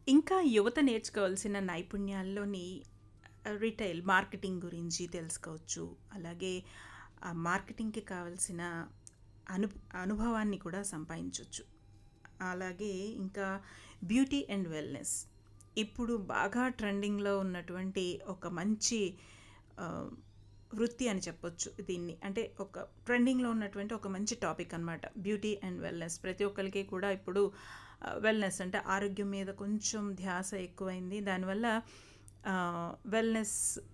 ఇంకా యువత నేర్చుకోవాల్సిన నైపుణ్యాల్లోని రిటైల్ మార్కెటింగ్ గురించి తెలుసుకోవచ్చు. అలాగే ఆ మార్కెటింగ్‌కి కావాల్సిన అను అనుభవాన్ని కూడా సంపాదించొచ్చు. అలాగే ఇంకా బ్యూటీ అండ్ వెల్‌నెస్. ఇప్పుడు బాగా ట్రెండింగ్‌లో ఉన్నటువంటి ఒక మంచి ఆహ్, వృత్తి అని చెప్పొచ్చు దీన్ని. అంటే ఒక ట్రెండింగ్‌లో ఉన్నటువంటి ఒక మంచి టాపిక్ అనమాట. Beauty and wellness. ప్రతి ఒక్కళ్ళకి కూడా ఇప్పుడు ఆహ్, వెల్‌నెస్ అంటే ఆరోగ్యం మీద కొంచెం ధ్యాస ఎక్కువైంది. దానివల్ల ఆహ్, వెల్‌నెస్